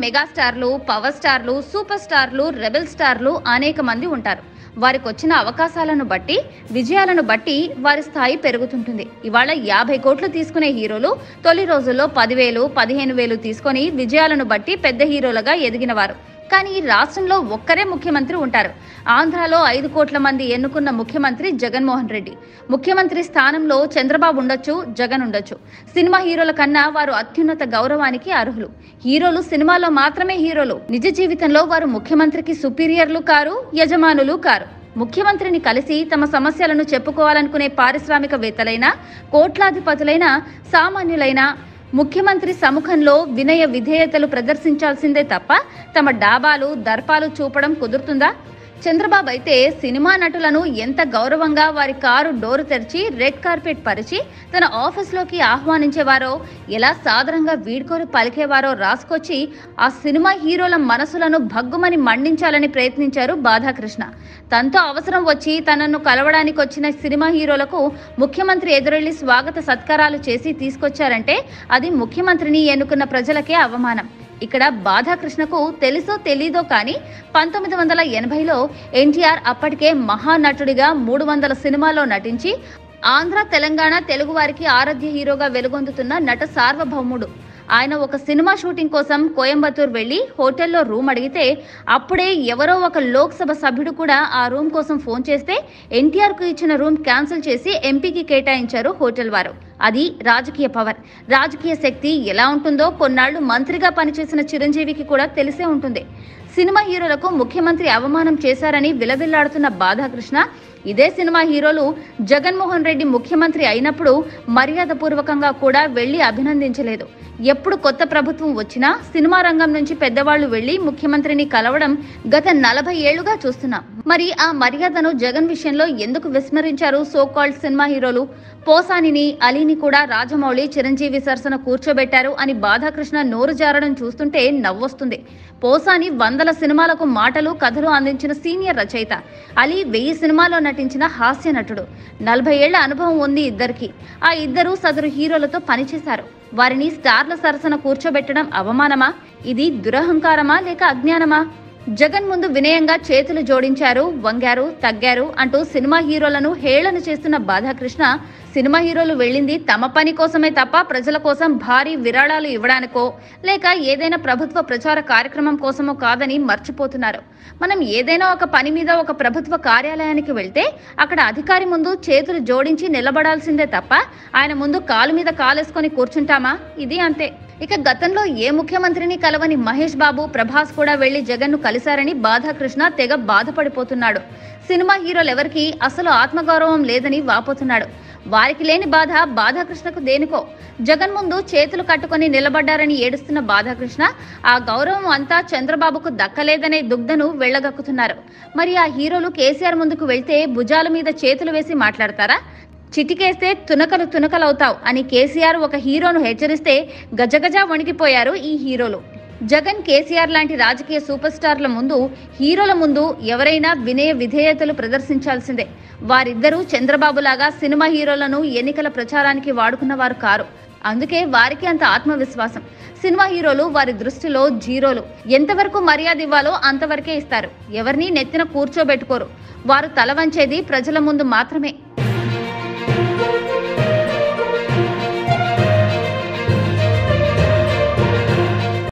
మెగాస్టార్లు power స్టార్లు super స్టార్లు rebel స్టార్లు అనేక మంది ఉంటారు వారికి వచ్చిన అవకాశాలను బట్టి విజయాలను బట్టి వారి స్థాయి పెరుగుతుంటుంది ఇవాళ యాభై కోట్లు తీసుకునే హీరోలు తొలి రోజుల్లో పదివేలు పదిహేను వేలు తీసుకొని విజయాలను బట్టి పెద్ద హీరోలుగా ఎదిగినవారు కానీ ఈ రాష్ట్రంలో ఒక్కరే ముఖ్యమంత్రి ఉంటారు ఆంధ్రాలో ఐదు కోట్ల మంది ఎన్నుకున్న ముఖ్యమంత్రి జగన్మోహన్ రెడ్డి ముఖ్యమంత్రి స్థానంలో చంద్రబాబు ఉండొచ్చు జగన్ ఉండొచ్చు సినిమా హీరోల కన్నా వారు అత్యున్నత గౌరవానికి అర్హులు హీరోలు సినిమాలో మాత్రమే హీరోలు నిజ జీవితంలో వారు ముఖ్యమంత్రికి సుపీరియర్లు కారు యజమానులు కారు ముఖ్యమంత్రిని కలిసి తమ సమస్యలను చెప్పుకోవాలనుకునే పారిశ్రామికవేత్తలైన కోట్లాధిపతులైన సామాన్యులైన ముఖ్యమంత్రి సముఖంలో వినయ విధేయతలు ప్రదర్శించాల్సిందే తప్ప తమ డాబాలు దర్పాలు చూపడం కుదురుతుందా చంద్రబాబు అయితే సినిమా నటులను ఎంత గౌరవంగా వారి కారు డోరు తెరిచి రెడ్ కార్పెట్ పరిచి తన ఆఫీస్లోకి ఆహ్వానించేవారో ఎలా సాదరంగా వీడ్కోలు పలికేవారో రాసుకొచ్చి ఆ సినిమా హీరోల మనసులను భగ్గుమని మండించాలని ప్రయత్నించారు బాధాకృష్ణ తనతో అవసరం వచ్చి తనను కలవడానికి వచ్చిన సినిమా హీరోలకు ముఖ్యమంత్రి ఎదురెళ్లి స్వాగత సత్కారాలు చేసి తీసుకొచ్చారంటే అది ముఖ్యమంత్రిని ఎన్నుకున్న ప్రజలకే అవమానం ఇక్కడ బాధాకృష్ణకు తెలుసో తెలీదో కానీ పంతొమ్మిది వందల ఎనభైలో ఎన్టీఆర్ అప్పటికే మహానటుడిగా మూడు వందల సినిమాల్లో నటించి ఆంధ్ర తెలంగాణ తెలుగు వారికి ఆరాధ్య హీరోగా వెలుగొందుతున్న నట సార్వభౌముడు ఆయన ఒక సినిమా షూటింగ్ కోసం కోయంబత్తూర్ వెళ్లి హోటల్లో రూమ్ అడిగితే అప్పుడే ఎవరో ఒక లోక్సభ సభ్యుడు కూడా ఆ రూమ్ కోసం ఫోన్ చేస్తే ఎన్టీఆర్ కు ఇచ్చిన రూమ్ క్యాన్సిల్ చేసి ఎంపీకి కేటాయించారు హోటల్ వారు అది రాజకీయ పవర్ రాజకీయ శక్తి ఎలా ఉంటుందో కొన్నాళ్లు మంత్రిగా పనిచేసిన చిరంజీవికి కూడా తెలిసే ఉంటుంది సినిమా హీరోలకు ముఖ్యమంత్రి అవమానం చేశారని విలవిల్లాడుతున్న బాధాకృష్ణ ఇదే సినిమా హీరోలు జగన్మోహన్ రెడ్డి ముఖ్యమంత్రి అయినప్పుడు మర్యాదపూర్వకంగా కూడా వెళ్లి అభినందించలేదు ఎప్పుడు కొత్త ప్రభుత్వం వచ్చినా సినిమా రంగం నుంచి పెద్దవాళ్లు వెళ్లి ముఖ్యమంత్రిని కలవడం గత నలభై ఏళ్లుగా చూస్తున్నాం మరి ఆ మర్యాదను జగన్ విషయంలో ఎందుకు విస్మరించారు సోకాల్డ్ సినిమా హీరోలు పోసానిని అలీని కూడా రాజమౌళి చిరంజీవి సరసన కూర్చోబెట్టారు అని బాధాకృష్ణ నోరు జారడం చూస్తుంటే నవ్వొస్తుంది పోసాని వందల సినిమాలకు మాటలు కథలు అందించిన సీనియర్ రచయిత అలీ వెయ్యి సినిమాలో నటించిన హాస్య నటుడు నలభై ఏళ్ల అనుభవం ఉంది ఇద్దరికి ఆ ఇద్దరు సదరు హీరోలతో పనిచేశారు వారిని స్టార్ల సరసన కూర్చోబెట్టడం అవమానమా ఇది దురహంకారమా లేక అజ్ఞానమా జగన్ ముందు వినయంగా చేతులు జోడించారు వంగారు తగ్గారు అంటూ సినిమా హీరోలను హేళన చేస్తున్న బాధాకృష్ణ సినిమా హీరోలు వెళ్ళింది తమ పని కోసమే తప్ప ప్రజల కోసం భారీ విరాళాలు ఇవ్వడానికో లేక ఏదైనా ప్రభుత్వ ప్రచార కార్యక్రమం కోసమో కాదని మర్చిపోతున్నారు మనం ఏదైనా ఒక పని మీద ఒక ప్రభుత్వ కార్యాలయానికి వెళ్తే అక్కడ అధికారి ముందు చేతులు జోడించి నిలబడాల్సిందే తప్ప ఆయన ముందు కాలు మీద కాలేసుకొని కూర్చుంటామా ఇది అంతే ఇక గతంలో ఏ ముఖ్యమంత్రిని కలవని మహేష్ బాబు ప్రభాస్ కూడా వెళ్లి జగన్ను కలిశారని బాధాకృష్ణ తెగ బాధపడిపోతున్నాడు సినిమా హీరోలెవరికి అసలు ఆత్మగౌరవం లేదని వాపోతున్నాడు వారికి లేని బాధ బాధాకృష్ణకు దేనికో జగన్ ముందు చేతులు కట్టుకొని నిలబడ్డారని ఏడుస్తున్న బాధాకృష్ణ ఆ గౌరవం అంతా చంద్రబాబుకు దక్కలేదనే దుగ్ధను వెళ్ళగక్కుతున్నారు మరి ఆ హీరోలు కేసీఆర్ ముందుకు వెళ్తే భుజాల మీద చేతులు వేసి మాట్లాడతారా చిటికేస్తే తునకలు తునకలవుతావు అని కేసీఆర్ ఒక హీరోను హెచ్చరిస్తే గజగజ వణికిపోయారు ఈ హీరోలు జగన్ కేసీఆర్ లాంటి రాజకీయ సూపర్ స్టార్ల ముందు హీరోల ముందు ఎవరైనా వినయ విధేయతలు ప్రదర్శించాల్సిందే వారిద్దరూ చంద్రబాబులాగా సినిమా హీరోలను ఎన్నికల ప్రచారానికి వాడుకున్నవారు కారు అందుకే వారికి అంత ఆత్మవిశ్వాసం సినిమా హీరోలు వారి దృష్టిలో జీరోలు ఎంతవరకు మర్యాద ఇవ్వాలో అంతవరకే ఇస్తారు ఎవరిని నెత్తిన కూర్చోబెట్టుకోరు వారు తల వంచేది ప్రజల ముందు మాత్రమే